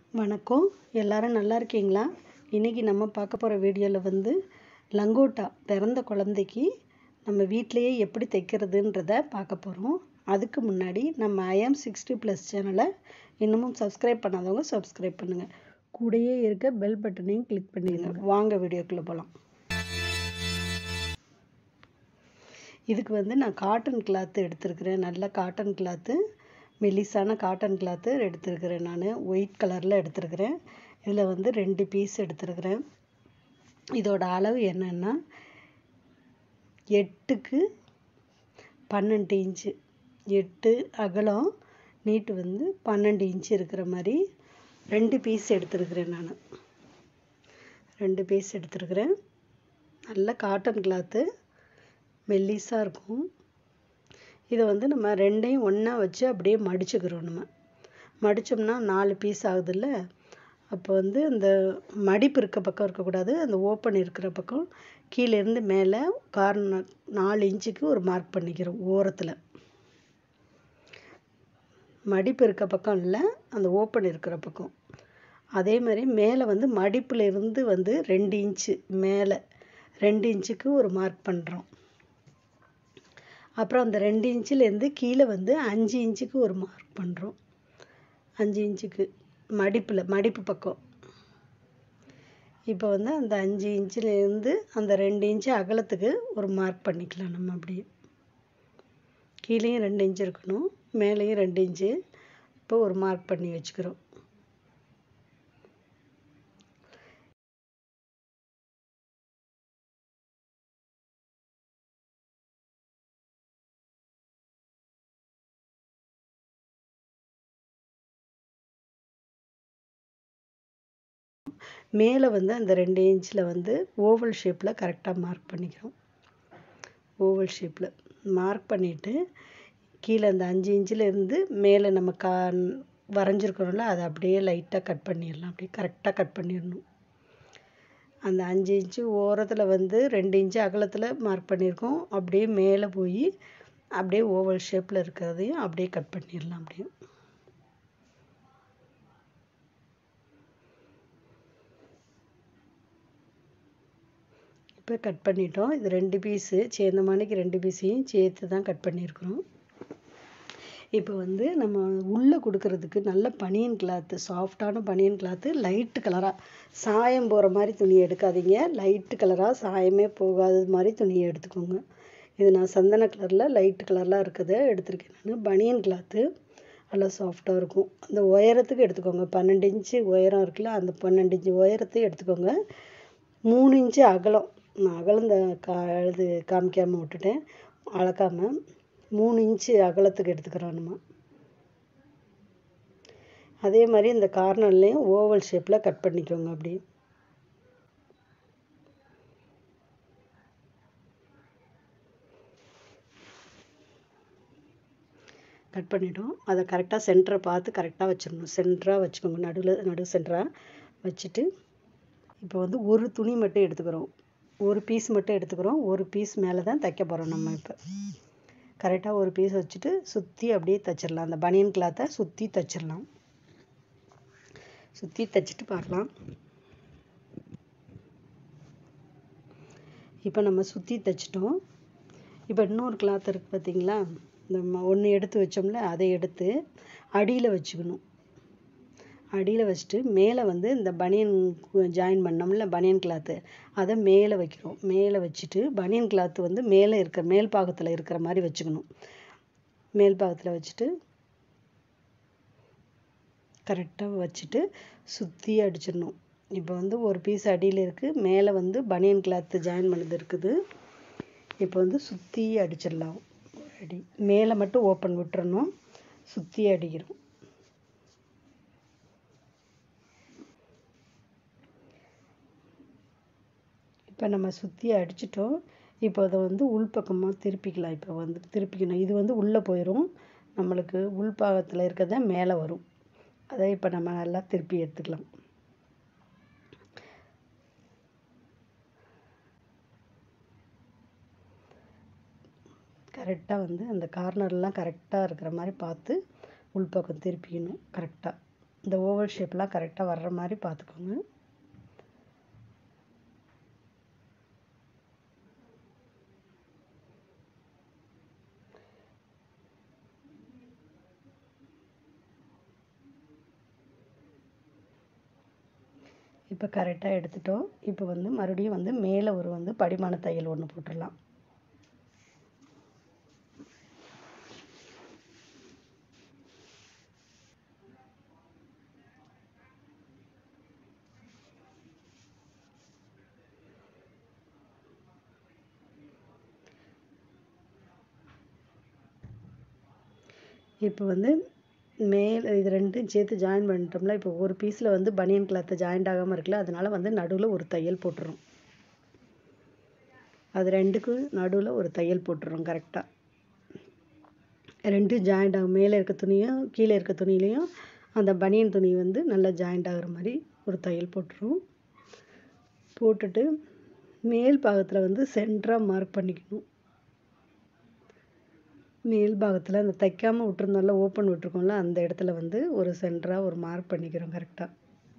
வணக்கம் எல்லாரும் நல்லா இருக்கீங்களா இன்றைக்கி நம்ம பார்க்க போகிற வீடியோவில் வந்து லங்கோட்டா பிறந்த குழந்தைக்கு நம்ம வீட்டிலையே எப்படி தைக்கிறதுன்றத பார்க்க போகிறோம் அதுக்கு முன்னாடி நம்ம ஐஎம் சிக்ஸ்டி ப்ளஸ் சேனலை இன்னமும் சப்ஸ்கிரைப் பண்ணாதவங்க சப்ஸ்கிரைப் பண்ணுங்கள் கூடயே இருக்க பெல் பட்டனையும் கிளிக் பண்ணிடுங்க வாங்க வீடியோக்குள்ளே போகலாம் இதுக்கு வந்து நான் காட்டன் கிளாத்து எடுத்திருக்கிறேன் நல்ல காட்டன் கிளாத்து மெல்லிசான காட்டன் கிளாத்து எடுத்திருக்கிறேன் நான் ஒயிட் கலரில் எடுத்திருக்கிறேன் இதில் வந்து ரெண்டு பீஸ் எடுத்திருக்கிறேன் இதோட அளவு என்னென்னா எட்டுக்கு பன்னெண்டு இன்ச்சு எட்டு அகலம் நீட்டு வந்து பன்னெண்டு இன்ச்சு இருக்கிற மாதிரி ரெண்டு பீஸ் எடுத்திருக்கிறேன் நான் ரெண்டு பீஸ் எடுத்திருக்கிறேன் நல்ல காட்டன் கிளாத்து மெல்லிஸாக இருக்கும் இதை வந்து நம்ம ரெண்டையும் ஒன்றா வச்சு அப்படியே மடிச்சுக்கிறோம் நம்ம மடித்தோம்னா நாலு பீஸ் ஆகுதுல்ல அப்போ வந்து அந்த மடிப்பு இருக்க பக்கம் இருக்கக்கூடாது அந்த ஓப்பன் இருக்கிற பக்கம் கீழேருந்து மேலே கார்னர் நாலு இன்ச்சுக்கு ஒரு மார்க் பண்ணிக்கிறோம் ஓரத்தில் மடிப்பு இருக்க பக்கம் இல்லை அந்த ஓப்பன் இருக்கிற பக்கம் அதே மாதிரி மேலே வந்து மடிப்பில் இருந்து வந்து ரெண்டு இன்ச்சு மேலே ரெண்டு இன்ச்சுக்கு ஒரு மார்க் பண்ணுறோம் அப்புறம் அந்த ரெண்டு இன்ச்சிலேருந்து கீழே வந்து அஞ்சு இன்ச்சுக்கு ஒரு மார்க் பண்ணுறோம் அஞ்சு இன்ச்சுக்கு மடிப்பில் மடிப்பு பக்கம் இப்போ வந்து அந்த அஞ்சு இன்ச்சிலேருந்து அந்த ரெண்டு இன்ச்சு அகலத்துக்கு ஒரு மார்க் பண்ணிக்கலாம் நம்ம அப்படியே கீழேயும் ரெண்டு இன்ச்சு இருக்கணும் மேலேயும் ரெண்டு இன்ச்சு இப்போ ஒரு மார்க் பண்ணி வச்சுக்கிறோம் மேலே வந்து அந்த ரெண்டு இன்ச்சில் வந்து ஓவல் ஷேப்பில் கரெக்டாக மார்க் பண்ணிக்கிறோம் ஓவல் ஷேப்பில் மார்க் பண்ணிவிட்டு கீழே அந்த அஞ்சு இன்ச்சில் இருந்து மேலே நம்ம கா வரைஞ்சிருக்கிறோம்ல அதை அப்படியே லைட்டாக கட் பண்ணிடலாம் அப்படியே கரெக்டாக கட் பண்ணிடணும் அந்த அஞ்சு இன்ச்சு ஓரத்தில் வந்து ரெண்டு இன்ச்சு அகலத்தில் மார்க் பண்ணியிருக்கோம் அப்படியே மேலே போய் அப்படியே ஓவல் ஷேப்பில் இருக்கிறதையும் அப்படியே கட் பண்ணிடலாம் அப்படியே இப்போ கட் பண்ணிட்டோம் இது ரெண்டு பீஸு சேர்ந்த மணிக்கு ரெண்டு பீஸையும் சேர்த்து தான் கட் பண்ணியிருக்கிறோம் இப்போ வந்து நம்ம உள்ளே கொடுக்கறதுக்கு நல்ல பனியன் கிளாத்து சாஃப்டான பனியன் கிளாத்து லைட்டு கலராக சாயம் போகிற மாதிரி துணி எடுக்காதீங்க லைட்டு கலராக சாயமே போகாத மாதிரி துணியை எடுத்துக்கோங்க இது நான் சந்தன கலரில் லைட்டு கலர்லாம் இருக்குது எடுத்திருக்கேன் நான் பனியன் கிளாத்து நல்லா சாஃப்டாக இருக்கும் அந்த உயரத்துக்கு எடுத்துக்கோங்க பன்னெண்டு இன்ச்சு உயரம் இருக்குல்ல அந்த பன்னெண்டு இன்ச்சு உயரத்தையும் எடுத்துக்கோங்க மூணு இன்ச்சு அகலம் நான் அகலம் இந்த கா இது காமிக்காமல் விட்டுட்டேன் அளக்காமல் மூணு இன்ச்சு அகலத்துக்கு எடுத்துக்கிறோம் நம்ம அதே மாதிரி இந்த கார்னர்லேயும் ஓவல் ஷேப்பில் கட் பண்ணிக்கோங்க அப்படி கட் பண்ணிட்டோம் அதை கரெக்டாக சென்டரை பார்த்து கரெக்டாக வச்சிடணும் சென்டராக வச்சுக்கோங்க நடுவில் நடு சென்டராக வச்சுட்டு இப்போ வந்து ஒரு துணி மட்டும் எடுத்துக்கிறோம் ஒரு பீஸ் மட்டும் எடுத்துக்கிறோம் ஒரு பீஸ் மேலே தான் தைக்க போகிறோம் நம்ம இப்போ கரெக்டாக ஒரு பீஸ் வச்சுட்டு சுற்றி அப்படியே தைச்சிடலாம் அந்த பனியன் கிளாத்தை சுற்றி தைச்சிடலாம் சுற்றி தைச்சிட்டு பார்க்கலாம் இப்போ நம்ம சுற்றி தைச்சிட்டோம் இப்போ இன்னொரு கிளாத் இருக்குது பார்த்தீங்களா நம்ம ஒன்று எடுத்து வச்சோம்ல அதை எடுத்து அடியில் வச்சுக்கணும் அடியில் வச்சுட்டு மேலே வந்து இந்த பனியன் ஜாயின் பண்ணோம்ல பனியன் கிளாத்து அதை மேலே வைக்கிறோம் மேலே வச்சுட்டு பனியன் கிளாத்து வந்து மேலே இருக்கிற மேல் பாகத்தில் இருக்கிற மாதிரி வச்சுக்கணும் மேல் பாகத்தில் வச்சுட்டு கரெக்டாக வச்சுட்டு சுற்றி அடிச்சிடணும் இப்போ வந்து ஒரு பீஸ் அடியில் இருக்குது மேலே வந்து பனியன் கிளாத்து ஜாயின் பண்ணது இருக்குது இப்போ வந்து சுற்றி அடிச்சிடலாம் அடி மேலே மட்டும் ஓப்பன் விட்டுறணும் சுற்றி அடிக்கிறோம் இப்போ நம்ம சுற்றி அடிச்சிட்டோம் இப்போ அதை வந்து உள்பக்கமாக திருப்பிக்கலாம் இப்போ வந்து திருப்பிக்கணும் இது வந்து உள்ளே போயிடும் நம்மளுக்கு உள்பாகத்தில் இருக்கிறத மேலே வரும் அதை இப்போ நம்ம நல்லா திருப்பி எடுத்துக்கலாம் கரெக்டாக வந்து அந்த கார்னர்லாம் கரெக்டாக இருக்கிற மாதிரி பார்த்து உள்பக்கம் திருப்பிக்கணும் கரெக்டாக இந்த ஓவல் ஷேப்லாம் கரெக்டாக வர்ற மாதிரி பார்த்துக்கோங்க இப்போ கரெக்டாக எடுத்துட்டோம் இப்போ வந்து மறுபடியும் வந்து மேலே ஒரு வந்து படிமான தையல் ஒன்று போட்டுடலாம் இப்போ வந்து மேலே இது ரெண்டும் சேர்த்து ஜாயின் பண்ணிட்டோம்ல இப்போ ஒரு பீஸில் வந்து பனியன் கிளாத்து ஜாயிண்ட் ஆகாமல் இருக்குல்ல அதனால வந்து நடுவில் ஒரு தையல் போட்டுரும் அது ரெண்டுக்கும் நடுவில் ஒரு தையல் போட்டுரும் கரெக்டாக ரெண்டும் ஜாயிண்ட் ஆகும் மேலே இருக்க துணியும் கீழே இருக்க துணியிலையும் அந்த பனியன் துணி வந்து நல்லா ஜாயிண்ட் ஆகுற மாதிரி ஒரு தையல் போட்டுரும் போட்டுட்டு மேல் பாகத்தில் வந்து சென்டராக மார்க் பண்ணிக்கணும் மேல் பாகத்தில் அந்த தைக்காமல் விட்டுருந்தோம்ல ஓப்பன் விட்டுருக்கோம்ல அந்த இடத்துல வந்து ஒரு சென்டராக ஒரு மார்க் பண்ணிக்கிறோம் கரெக்டாக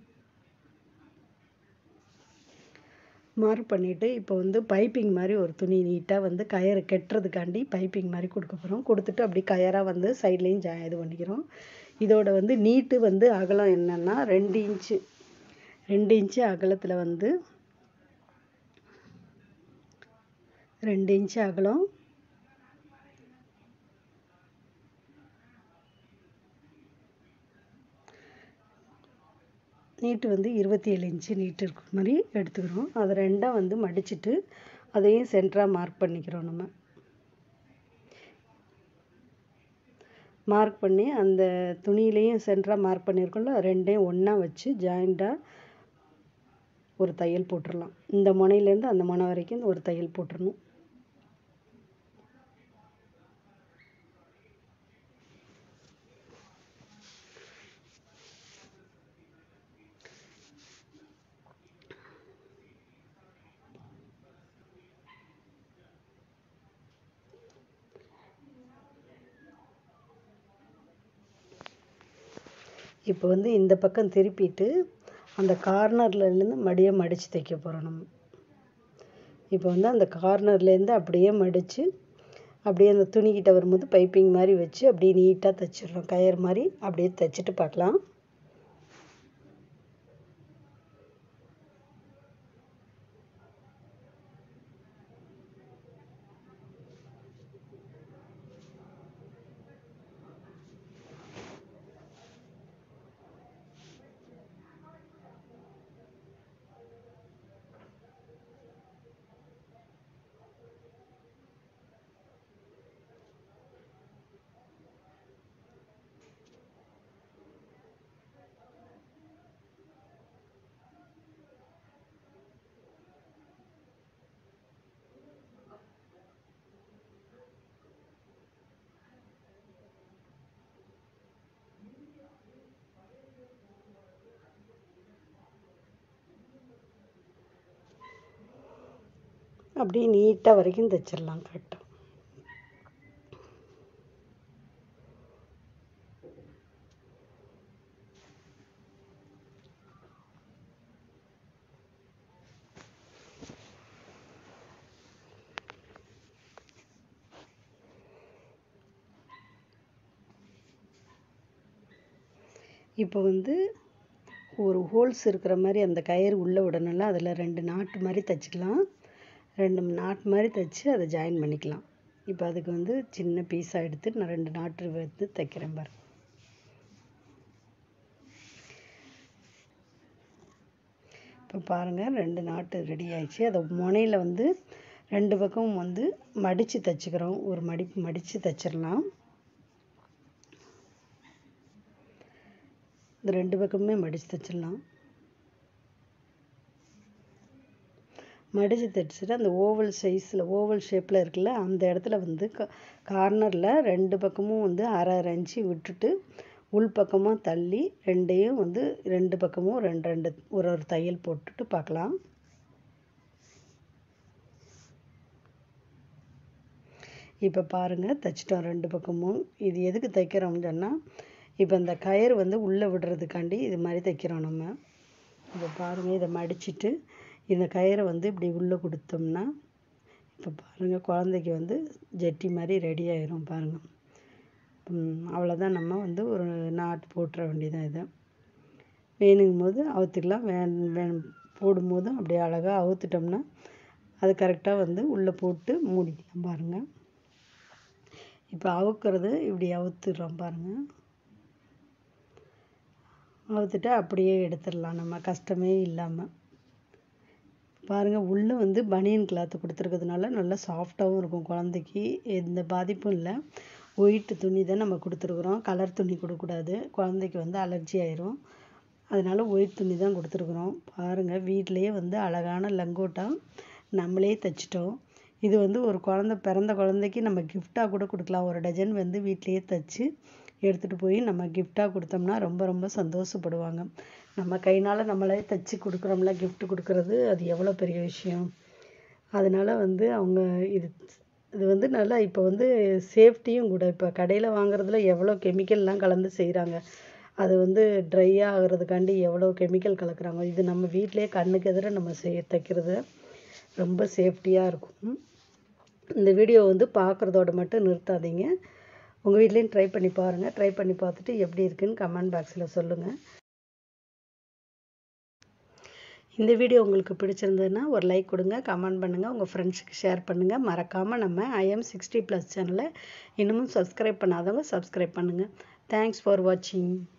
மார்க் பண்ணிவிட்டு இப்போ வந்து பைப்பிங் மாதிரி ஒரு துணி நீட்டாக வந்து கயறு கெட்டுறதுக்காண்டி பைப்பிங் மாதிரி கொடுக்க போகிறோம் கொடுத்துட்டு அப்படி கயராக வந்து சைட்லேயும் ஜா இது பண்ணிக்கிறோம் இதோட வந்து நீட்டு வந்து அகலம் என்னென்னா ரெண்டு இன்ச்சு ரெண்டு இன்ச்சு அகலத்தில் வந்து ரெண்டு இன்ச்சு அகலம் நீட்டு வந்து இருபத்தி ஏழு இன்ச்சு நீட்டு இருக்கிற மாதிரி எடுத்துக்கிறோம் அதை ரெண்டாக வந்து மடிச்சுட்டு அதையும் சென்டராக மார்க் பண்ணிக்கிறோம் நம்ம மார்க் பண்ணி அந்த துணியிலையும் சென்டராக மார்க் பண்ணியிருக்கோம்ல ரெண்டையும் ஒன்றா வச்சு ஜாயிண்டாக ஒரு தையல் போட்டுடலாம் இந்த முனையிலேருந்து அந்த முனை வரைக்கும் ஒரு தையல் போட்டுடணும் இப்போ வந்து இந்த பக்கம் திருப்பிட்டு அந்த கார்னர்லேருந்து மடியை மடித்து தைக்க போகிறோம் நம்ம இப்போ வந்து அந்த கார்னர்லேருந்து அப்படியே மடித்து அப்படியே அந்த துணிக்கிட்ட வரும்போது பைப்பிங் மாதிரி வச்சு அப்படியே நீட்டாக தைச்சிடுறோம் கயர் மாதிரி அப்படியே தைச்சிட்டு பார்க்கலாம் அப்படியே நீட்டாக வரைக்கும் தைச்சிடலாம் கரெக்டாக இப்போ வந்து ஒரு ஹோல்ஸ் இருக்கிற மாதிரி அந்த கயிறு உள்ளே விடணும்ல அதில் ரெண்டு நாட்டு மாதிரி தைச்சிக்கலாம் ரெண்டு நாட் மாதிரி தைச்சி அதை ஜாயின் பண்ணிக்கலாம் இப்போ அதுக்கு வந்து சின்ன பீஸாக எடுத்து நான் ரெண்டு நாட்டு வந்து தைக்கிறேன் பாரு இப்போ பாருங்கள் ரெண்டு நாட்டு ரெடி ஆயிடுச்சு அதை முனையில் வந்து ரெண்டு பக்கமும் வந்து மடித்து தைச்சிக்கிறோம் ஒரு மடிப்பு மடித்து தைச்சிடலாம் இந்த ரெண்டு பக்கமுமே மடித்து தைச்சிடலாம் மடித்து தைச்சிட்டு அந்த ஓவல் சைஸில் ஓவல் ஷேப்பில் இருக்குல்ல அந்த இடத்துல வந்து க கார்னரில் ரெண்டு பக்கமும் வந்து அரை அரை இன்ச்சு விட்டுட்டு உள் பக்கமாக தள்ளி ரெண்டையும் வந்து ரெண்டு பக்கமும் ரெண்டு ரெண்டு ஒரு ஒரு தையல் போட்டுட்டு பார்க்கலாம் இப்போ பாருங்கள் தைச்சிட்டோம் ரெண்டு பக்கமும் இது எதுக்கு தைக்கிறோம்னு சொன்னால் இப்போ இந்த கயிறு வந்து உள்ளே விடுறதுக்காண்டி இது மாதிரி தைக்கிறோம் நம்ம இப்போ பாருங்கள் இதை மடிச்சிட்டு இந்த கயிறை வந்து இப்படி உள்ளே கொடுத்தோம்னா இப்போ பாருங்கள் குழந்தைக்கு வந்து ஜெட்டி மாதிரி ரெடி ஆயிரும் பாருங்கள் அவ்வளோதான் நம்ம வந்து ஒரு நாட் போட்டுற வேண்டியதான் இதை வேணுங்கும் போது அவுத்துக்கலாம் வே வே போடும்போதும் அப்படியே அழகாக அவுத்துட்டோம்னா அது கரெக்டாக வந்து உள்ளே போட்டு மூடிக்கலாம் பாருங்கள் இப்போ அவுக்கிறது இப்படி அவுத்துடுறோம் பாருங்கள் அவுத்துட்டு அப்படியே எடுத்துடலாம் நம்ம கஷ்டமே இல்லாமல் பாருங்கள் உள்ளே வந்து பனியன் கிளாத்து கொடுத்துருக்கிறதுனால நல்லா சாஃப்டாகவும் இருக்கும் குழந்தைக்கு எந்த பாதிப்பும் இல்லை ஒயிட் துணி தான் நம்ம கொடுத்துருக்குறோம் கலர் துணி கொடுக்கக்கூடாது குழந்தைக்கு வந்து அலர்ஜி ஆயிரும் அதனால ஒயிட் துணி தான் கொடுத்துருக்குறோம் பாருங்கள் வீட்டிலையே வந்து அழகான லங்கோட்டா நம்மளே தைச்சிட்டோம் இது வந்து ஒரு குழந்த பிறந்த குழந்தைக்கு நம்ம கிஃப்டாக கூட கொடுக்கலாம் ஒரு டஜன் வந்து வீட்டிலையே தைச்சி எடுத்துகிட்டு போய் நம்ம கிஃப்டாக கொடுத்தோம்னா ரொம்ப ரொம்ப சந்தோஷப்படுவாங்க நம்ம கைனால் நம்மளே தைச்சி கொடுக்குறோம்ல gift கொடுக்குறது அது எவ்வளோ பெரிய விஷயம் அதனால வந்து அவங்க இது இது வந்து நல்லா இப்போ வந்து சேஃப்டியும் கூட இப்போ கடையில் வாங்குறதுல எவ்வளோ கெமிக்கல்லாம் கலந்து செய்கிறாங்க அது வந்து ட்ரை ஆகிறதுக்காண்டி எவ்வளோ கெமிக்கல் கலக்குறாங்க இது நம்ம வீட்டிலேயே கண்ணுக்கு எதிர நம்ம செய் தைக்கிறது ரொம்ப சேஃப்டியாக இருக்கும் இந்த வீடியோ வந்து பார்க்குறதோட மட்டும் நிறுத்தாதீங்க உங்கள் வீட்லேயும் ட்ரை பண்ணி பாருங்கள் ட்ரை பண்ணி பார்த்துட்டு எப்படி இருக்குன்னு கமெண்ட் பாக்ஸில் சொல்லுங்கள் இந்த வீடியோ உங்களுக்கு பிடிச்சிருந்ததுன்னா ஒரு லைக் கொடுங்க கமெண்ட் பண்ணுங்கள் உங்கள் ஃப்ரெண்ட்ஸுக்கு ஷேர் பண்ணுங்கள் மறக்காமல் நம்ம ஐஎம் சிக்ஸ்டி ப்ளஸ் சேனலை இன்னமும் சப்ஸ்கிரைப் பண்ணாதவங்க சப்ஸ்கிரைப் பண்ணுங்கள் தேங்க்ஸ் ஃபார் வாட்சிங்